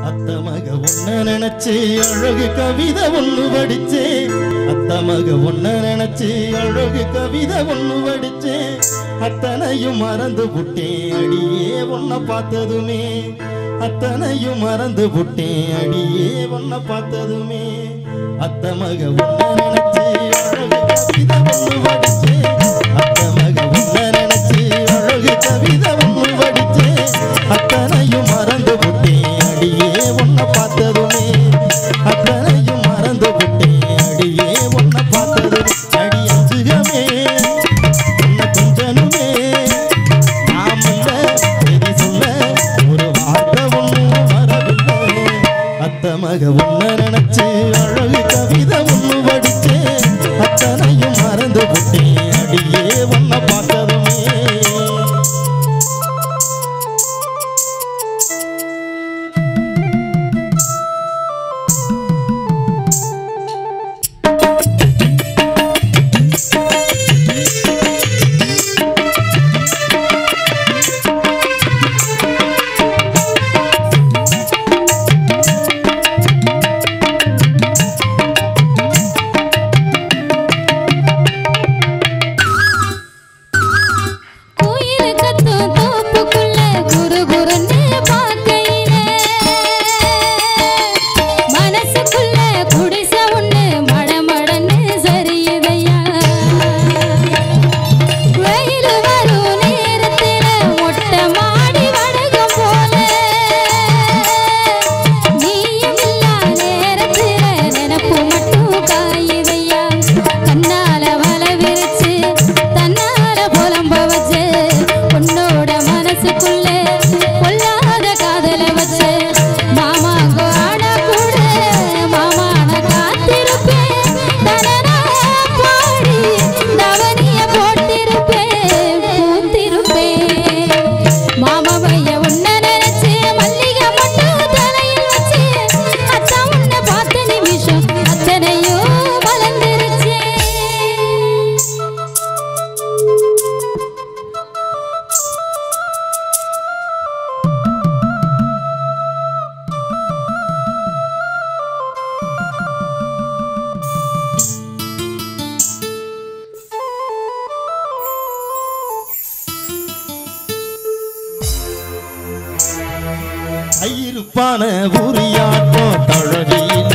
அத்த மக ஒன்ன நினைச்சு அழகு கவிதை ஒண்ணு படிச்சே அத்த மக ஒன்ன நினைச்சு அழகு கவிதை ஒண்ணு படிச்சே அத்தனையும் மறந்து புட்டேன் அடியே உன்னை பார்த்ததுமே அத்தனையும் மறந்து புட்டேன் அடியே உன்னை பார்த்ததுமே அத்த மக ஒன்ன நினைச்சு அழகு கவிதை ஒண்ணு படிச்சே அத்த மக ஒன்ன நினைச்சு அழகு கவிதை ஒண்ணு படிச்சே அத்தனையும் மறந்து விட்டேன் அடியே உன்னை பார்த்ததுமே அத்தனையும் மறந்து விட்டேன் அடியே உன்னை பார்த்ததுமே அடி அஞ்சுகமே உன்னை கொஞ்சனுமே நாமல்ல சரி சொல்ல ஒரு வார்த்தை ஒன்றும் வரவில்லை அத்த மக உன்னை நினைச்சு அழகு கவிதை ஒன்று படிச்சே அத்தனையும் மறந்து விட்டேன் அடியே உன்னை பார்த்ததுமே கோயில் கத்தும் தோப்புக்குள்ள குரு குருன்னு பார்க்கையிலே மனசுக்குள்ள குடிசை ஒண்ணு மடமடன்னு சரியுதையா வெயில் வரும் நேரத்தில மொட்டை மாடி வடகம் போல நீயும் இல்லா நேரத்தில நினப்பு மட்டும் காயுதையா கண்ணால வல விரிச்சு தன்னால புலம்ப வச்சு உன்னோட மனசுக்குள்ள கொல்லாத காதல வச்சு மாமாங்கோ ஆட கூட மாமான காத்திருப்பேன் தனனா பாடி தவனிய போட்டிருப்பேன் பூத்திருப்பேன் மாமாவைய உன்ன நினைச்சு மல்லிகை மட்டும் தலையில் வச்சு அத்தா உன்னை பார்த்த நிமிஷம் அத்தனையும் மலர்ந்துருச்சே ஐயிருப்பான உரியாட்டம் தழகியில